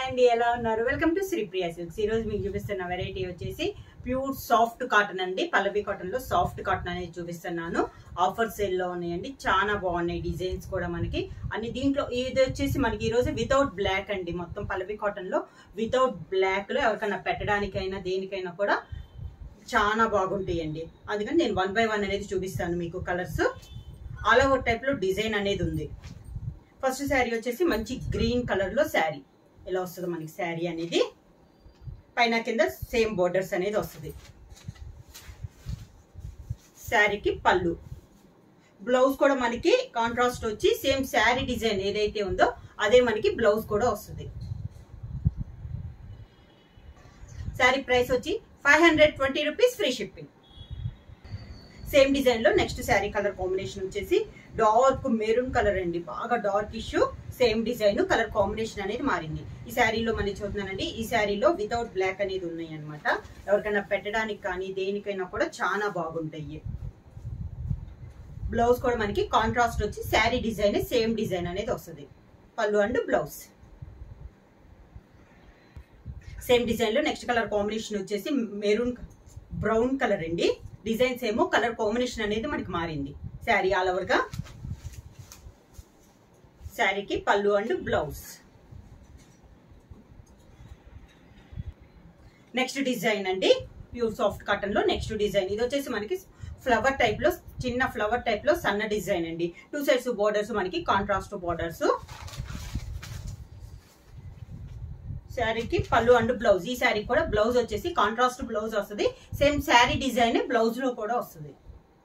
hi అండి ఎలా ఉన్నారు వెల్కమ్ టు శ్రీప్రియ సిల్క్స్ ఈ రోజు మీకు చూపిస్తున్న వెరైటీ వచ్చేసి ప్యూర్ సాఫ్ట్ కాటన్ అండి పల్లవి కాటన్ లో సాఫ్ట్ కాటన్ అనేది చూపిస్తున్నాను ఆఫర్ సేల్ లో ఉన్నాయండి చాలా బాగున్నాయి డిజైన్స్ కూడా మనకి అన్ని దీంట్లో ఇది వచ్చేసి మనకి ఈ రోజు వితౌట్ బ్లాక్ అండి మొత్తం పల్లవి కాటన్ లో వితౌట్ బ్లాక్ లో ఎవరికైనా పెట్టడానికైనా దేనికైనా కూడా చాలా బాగుంటాయండి అందుకని నేను వన్ బై వన్ అనేది చూపిస్తాను మీకు కలర్స్ ఆల్ ఓవర్ టైప్ లో డిజైన్ అనేది ఉంది ఫస్ట్ శారీ వచ్చేసి మంచి గ్రీన్ కలర్ లో శారీ ఇలా వస్తుంది మనకి శారీ అనేది పైన కింద సేమ్ బోర్డర్స్ అనేది వస్తుంది శారీకి పళ్ళు బ్లౌజ్ కూడా మనకి కాంట్రాస్ట్ వచ్చి సేమ్ శారీ డిజైన్ ఏదైతే ఉందో అదే మనకి బ్లౌజ్ కూడా వస్తుంది శారీ ప్రైస్ వచ్చి five hundred twenty rupees free shipping same design లో నెక్స్ట్ శారీ కలర్ కాంబినేషన్ వచ్చేసి డార్క్ మెరూన్ కలర్ అండి బాగా dark issue same design colour combination అనేది మారింది ఈ శారీలో మనం చూస్తున్నానండి ఈ శారీలో వితౌట్ బ్లాక్ అనేది ఉన్నాయి అనమాట ఎవరికైనా పెట్టడానికి కానీ దేనికైనా కూడా చాలా బాగుంటాయి బ్లౌజ్ కూడా మనకి కాంట్రాస్ట్ వచ్చి శారీ డిజైన్ సేమ్ డిజైన్ అనేది వస్తుంది పళ్ళు అండ్ బ్లౌజ్ సేమ్ డిజైన్ లో నెక్స్ట్ కలర్ కాంబినేషన్ వచ్చేసి మెరూన్ బ్రౌన్ కలర్ అండి డిజైన్స్ ఏమో కలర్ కాంబినేషన్ అనేది మనకి మారింది శారీ ఆల్ ఓవర్ గా శారీకి పళ్ళు అండ్ బ్లౌజ్ నెక్స్ట్ డిజైన్ అండి ప్యూర్ సాఫ్ట్ కాటన్ లో నెక్స్ట్ డిజైన్ ఇది వచ్చేసి మనకి ఫ్లవర్ టైప్ లో చిన్న ఫ్లవర్ టైప్ లో సన్న డిజైన్ అండి టూ సైడ్స్ బోర్డర్స్ మనకి కాంట్రాస్ట్ బోర్డర్స్ శారీకి పళ్ళు అండ్ బ్లౌజ్ ఈ శారీ కూడా బ్లౌజ్ వచ్చేసి కాంట్రాస్ట్ బ్లౌజ్ వస్తుంది సేమ్ శారీ డిజైన్ బ్లౌజ్ లో కూడా వస్తుంది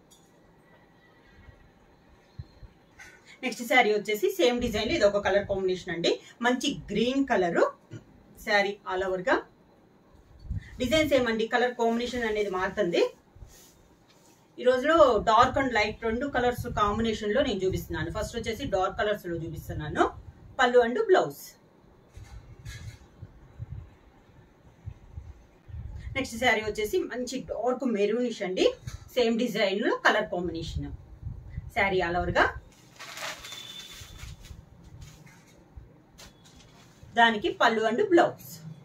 నెక్స్ట్ శారీ వచ్చేసి సేమ్ డిజైన్ ఇది ఒక కలర్ కాంబినేషన్ అండి మంచి green colour sari all over గా డిజైన్స్ ఏమండి కలర్ కాంబినేషన్ అనేది మారుతుంది ఈ రోజులో డార్క్ అండ్ లైట్ రెండు కలర్స్ కాంబినేషన్ లో నేను చూపిస్తున్నాను ఫస్ట్ వచ్చేసి డార్క్ కలర్స్ లో చూపిస్తున్నాను పళ్ళు అండ్ బ్లౌజ్ నెక్స్ట్ శారీ వచ్చేసి మంచి డార్క్ మెరూనిష్ అండి సేమ్ డిజైన్ లో colour combination sari all over గా దానికి పళ్ళు అండ్ బ్లౌజ్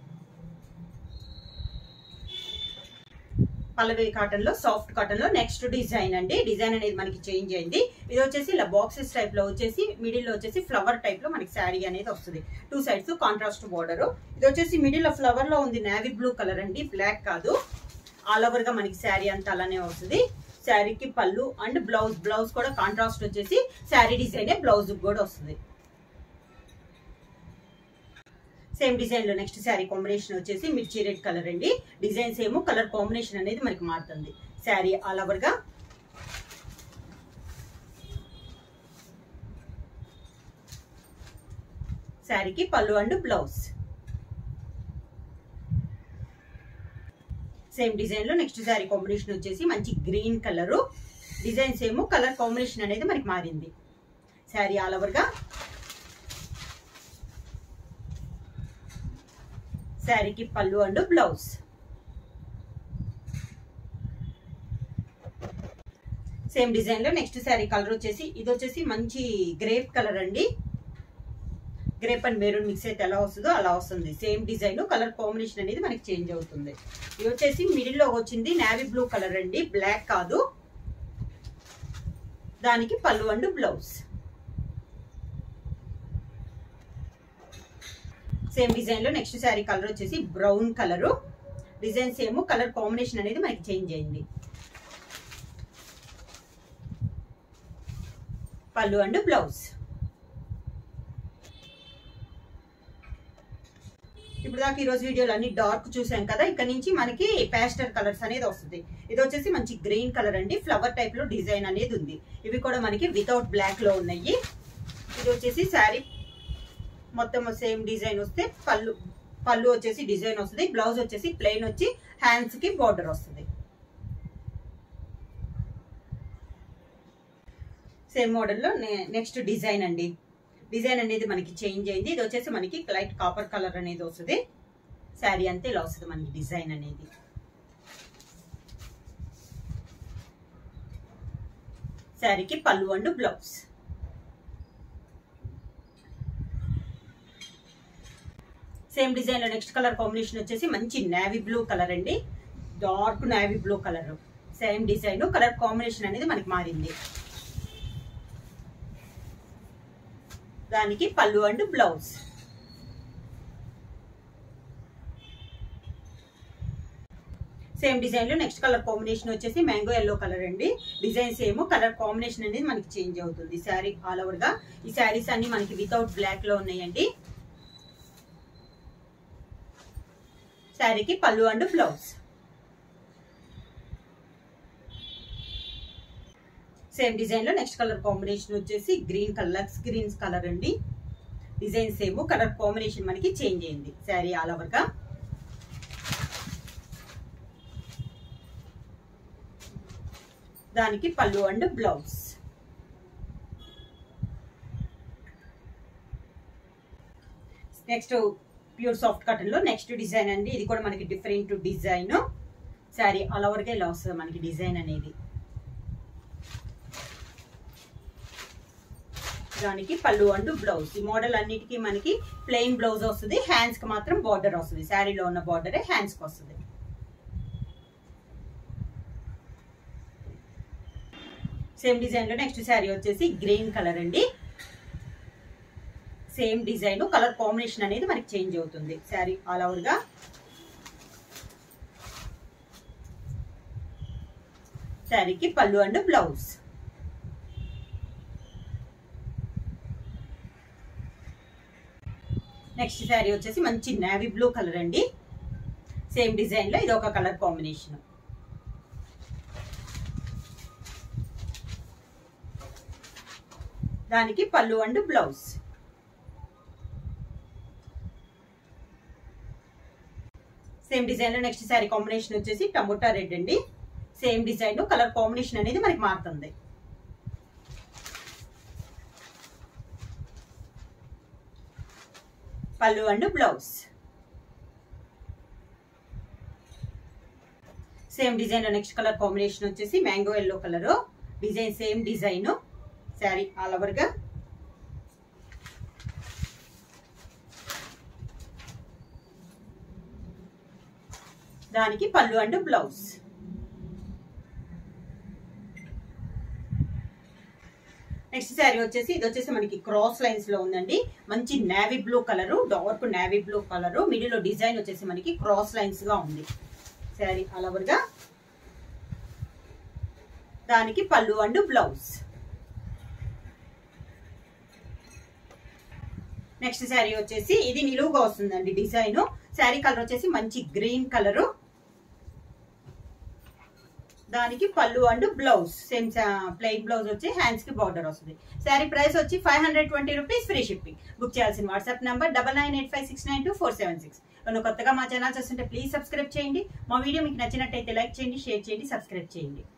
పల్లవి కాటన్ లో సాఫ్ట్ కాటన్ లో నెక్స్ట్ డిజైన్ అండి డిజైన్ అనేది మనకి చేంజ్ అయింది ఇది వచ్చేసి ఇలా బాక్సెస్ టైప్ లో వచ్చేసి మిడిల్ లో వచ్చేసి ఫ్లవర్ టైప్ లో మనకి శారీ అనేది వస్తుంది టూ సైడ్స్ కాంట్రాస్ట్ బోర్డర్ ఇది వచ్చేసి మిడిల్ లో ఫ్లవర్ లో ఉంది నేవీ బ్లూ కలర్ అండి బ్లాక్ కాదు ఆల్ ఓవర్ గా మనకి శారీ అంతా అలానే వస్తుంది శారీకి పళ్ళు అండ్ బ్లౌజ్ బ్లౌజ్ కూడా కాంట్రాస్ట్ వచ్చేసి శారీ డిజైన్ బ్లౌజ్ కూడా వస్తుంది సేమ్ డిజైన్ లో నెక్స్ట్ శారీ కాంబినేషన్ వచ్చేసి మిర్చి రెడ్ కలర్ అండి డిజైన్స్ ఏమో కలర్ కాంబినేషన్ అనేది మనకి మారుతుంది శారీ ఆల్ ఓవర్ గా శారీకి పళ్ళు అండ్ బ్లౌజ్ సేమ్ డిజైన్ లో నెక్స్ట్ శారీ కాంబినేషన్ వచ్చేసి మంచి గ్రీన్ కలర్ డిజైన్స్ ఏమో కలర్ కాంబినేషన్ అనేది మనకి మారింది శారీ ఆల్ ఓవర్ గా శారీకి పళ్ళు అండ్ బ్లౌజ్ సేమ్ డిజైన్ లో నెక్స్ట్ శారీ కలర్ వచ్చేసి ఇది వచ్చేసి మంచి గ్రేప్ కలర్ అండి గ్రేప్ అండ్ మెరూన్ మిక్స్ అయితే ఎలా వస్తుందో అలా వస్తుంది సేమ్ డిజైన్ కలర్ కాంబినేషన్ అనేది మనకి చేంజ్ అవుతుంది ఇది వచ్చేసి మిడిల్ లో వచ్చింది నావీ బ్లూ కలర్ అండి బ్లాక్ కాదు దానికి పళ్ళు అండ్ బ్లౌజ్ సేమ్ డిజైన్ లో నెక్స్ట్ శారీ కలర్ వచ్చేసి బ్రౌన్ కలర్ డిజైన్స్ ఏమో కలర్ కాంబినేషన్ అనేది మనకి చేంజ్ అయింది పళ్ళు అండ్ బ్లౌజ్ ఇప్పుడు దాకా ఈ రోజు వీడియోలో అన్ని డార్క్ చూసాం కదా ఇక్కడ నుంచి మనకి పేస్టర్ కలర్స్ అనేది వస్తుంది ఇది వచ్చేసి మంచి గ్రీన్ కలర్ అండి ఫ్లవర్ టైప్ లో డిజైన్ అనేది ఉంది ఇవి కూడా మనకి వితౌట్ బ్లాక్ లో ఉన్నాయి ఇది వచ్చేసి శారీ మొత్తం సేమ్ డిజైన్ వస్తే పళ్ళు పళ్ళు వచ్చేసి డిజైన్ వస్తుంది బ్లౌజ్ వచ్చేసి ప్లెయిన్ వచ్చి హ్యాండ్స్ కి బార్డర్ వస్తుంది సేమ్ మోడల్లో నెక్స్ట్ డిజైన్ అండి డిజైన్ అనేది మనకి చేంజ్ అయింది ఇది వచ్చేసి మనకి లైట్ కాపర్ కలర్ అనేది వస్తుంది శారీ అంతే ఇలా వస్తుంది మనకి డిజైన్ అనేది శారీకి పళ్ళు అండ్ బ్లౌజ్ సేమ్ డిజైన్ లో నెక్స్ట్ కలర్ కాంబినేషన్ వచ్చేసి మంచి నేవీ బ్లూ కలర్ అండి dark navy blue colour same design colour combination అనేది మనకి మారింది దానికి పళ్ళు అండ్ బ్లౌజ్ సేమ్ డిజైన్ లో నెక్స్ట్ కలర్ కాంబినేషన్ వచ్చేసి మ్యాంగో ఎల్లో కలర్ అండి డిజైన్ సేమ్ కలర్ కాంబినేషన్ అనేది మనకి చేంజ్ అవుతుంది శారీ ఆల్ ఓవర్ గా ఈ శారీస్ అన్ని మనకి వితౌట్ బ్లాక్ లో ఉన్నాయండి శారీకి పళ్ళు అండ్ బ్లౌజ్ సేమ్ డిజైన్ లో నెక్స్ట్ కలర్ కాంబినేషన్ వచ్చేసి గ్రీన్ కలర్ గ్రీన్స్ కలర్ అండి డిజైన్ సేమ్ కలర్ కాంబినేషన్ మనకి చేంజ్ అయింది శారీ ఆల్ ఓవర్ గా దానికి పళ్ళు and blouse next pure soft cotton లో నెక్స్ట్ డిజైన్ అండి ఇది కూడా మనకి different design sari all over గా ఇలా వస్తుంది మనకి డిజైన్ అనేది దానికి పళ్ళు అండ్ బ్లౌజ్ ఈ మోడల్ అన్నిటికీ మనకి ప్లెయిన్ బ్లౌజ్ వస్తుంది హ్యాండ్స్ కి మాత్రం బార్డర్ వస్తుంది శారీలో ఉన్న బార్డరే హ్యాండ్స్ కి వస్తుంది సేమ్ డిజైన్ లో నెక్స్ట్ శారీ వచ్చేసి గ్రీన్ కలర్ అండి సేమ్ డిజైన్ కలర్ కాంబినేషన్ అనేది మనకి చేంజ్ అవుతుంది శారీ ఆల్ ఓవర్ గా శారీకి పళ్ళు అండ్ బ్లౌజ్ నెక్స్ట్ శారీ వచ్చేసి మంచి నేవీ బ్లూ కలర్ అండి సేమ్ డిజైన్ లో ఇది ఒక కలర్ కాంబినేషన్ దానికి పళ్ళు అండ్ బ్లౌజ్ సేమ్ డిజైన్ లో నెక్స్ట్ శారీ కాంబినేషన్ వచ్చేసి టమోటా రెడ్ అండి సేమ్ డిజైన్ కలర్ కాంబినేషన్ అనేది మనకి మారుతుంది పళ్ళు and blouse same design next colour combination వచ్చేసి mango yellow colour design same design sari all over గా దానికి పళ్ళు అండ్ బ్లౌజ్ నెక్స్ట్ శారీ వచ్చేసి ఇది వచ్చేసి మనకి క్రాస్ లైన్స్ లో ఉందండి మంచి navy blue colour dark navy blue colour middle లో డిజైన్ వచ్చేసి మనకి క్రాస్ లైన్స్ గా ఉంది శారీ అలవర్ గా దానికి పళ్ళు అండ్ బ్లౌజ్ నెక్స్ట్ శారీ వచ్చేసి ఇది నిలువుగా వస్తుందండి డిజైన్ శారీ కలర్ వచ్చేసి మంచి గ్రీన్ కలర్ దానికి పళ్ళు and blouse same plain blouse వచ్చి హ్యాండ్స్ కి బార్డర్ వస్తుంది శారీ ప్రైస్ వచ్చి five hundred twenty rupees free shipping book చేయాల్సిన WhatsApp number double nine eight five six nine two four seven six కొత్తగా మా ఛానల్ చూస్తుంటే ప్లీజ్ సబ్స్క్రైబ్ చేయండి మా వీడియో మీకు నచ్చినట్టయితే లైక్ చేయండి షేర్ చేయండి సబ్స్క్రైబ్ చేయండి